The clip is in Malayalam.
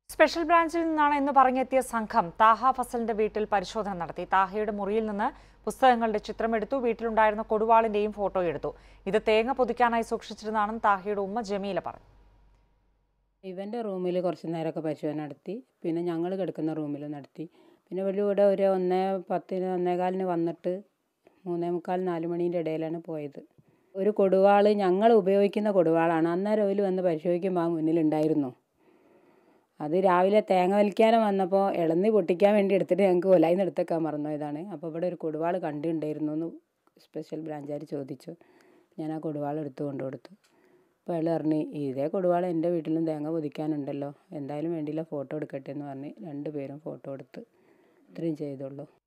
സ്പെഷ്യൽ ബ്രാഞ്ചിൽ നിന്നാണ് എന്ന് പറഞ്ഞെത്തിയ സംഘം താഹ ഫസലിന്റെ വീട്ടിൽ പരിശോധന നടത്തി താഹയുടെ മുറിയിൽ നിന്ന് പുസ്തകങ്ങളുടെ ചിത്രമെടുത്തു വീട്ടിലുണ്ടായിരുന്ന കൊടുവാളിന്റെയും ഫോട്ടോ എടുത്തു ഇത് തേങ്ങ പൊതിക്കാനായി സൂക്ഷിച്ചിരുന്നാണെന്ന് താഹയുടെ ഉമ്മ ജമീല പറഞ്ഞു ഇവൻ്റെ റൂമിൽ കുറച്ച് നേരമൊക്കെ പരിശോധന നടത്തി പിന്നെ ഞങ്ങൾ കിടക്കുന്ന റൂമിൽ നടത്തി പിന്നെ വലിയ ഇവിടെ ഒരു ഒന്നേ പത്തിന് ഒന്നേകാലിന് വന്നിട്ട് മൂന്നേ മുക്കാൽ നാല് മണീൻ്റെ ഇടയിലാണ് പോയത് ഒരു കൊടുവാൾ ഞങ്ങൾ ഉപയോഗിക്കുന്ന കൊടുവാളാണ് അന്നേരം അതിൽ വന്ന് പരിശോധിക്കുമ്പോൾ ആ മുന്നിലുണ്ടായിരുന്നു അത് രാവിലെ തേങ്ങ വലിക്കാനും വന്നപ്പോൾ ഇളന്നി പൊട്ടിക്കാൻ വേണ്ടി എടുത്തിട്ട് ഞങ്ങൾക്ക് കൊലായിന്ന് എടുത്തേക്കാൻ മറന്നുപോയതാണ് അപ്പോൾ ഇവിടെ ഒരു കൊടുവാൾ കണ്ടിട്ടുണ്ടായിരുന്നു എന്ന് സ്പെഷ്യൽ ബ്രാഞ്ചുകാർ ചോദിച്ചു ഞാൻ ആ കൊടുവാൾ എടുത്തു കൊണ്ടു കൊടുത്തു അപ്പോൾ അയാൾ പറഞ്ഞു ഇതേ കൊടുവാൾ എൻ്റെ വീട്ടിലും തേങ്ങ പൊതിക്കാനുണ്ടല്ലോ എന്തായാലും വേണ്ടിയില്ല ഫോട്ടോ എടുക്കട്ടെ എന്ന് പറഞ്ഞ് രണ്ട് പേരും ഫോട്ടോ എടുത്ത് ഇത്രയും ചെയ്തുള്ളൂ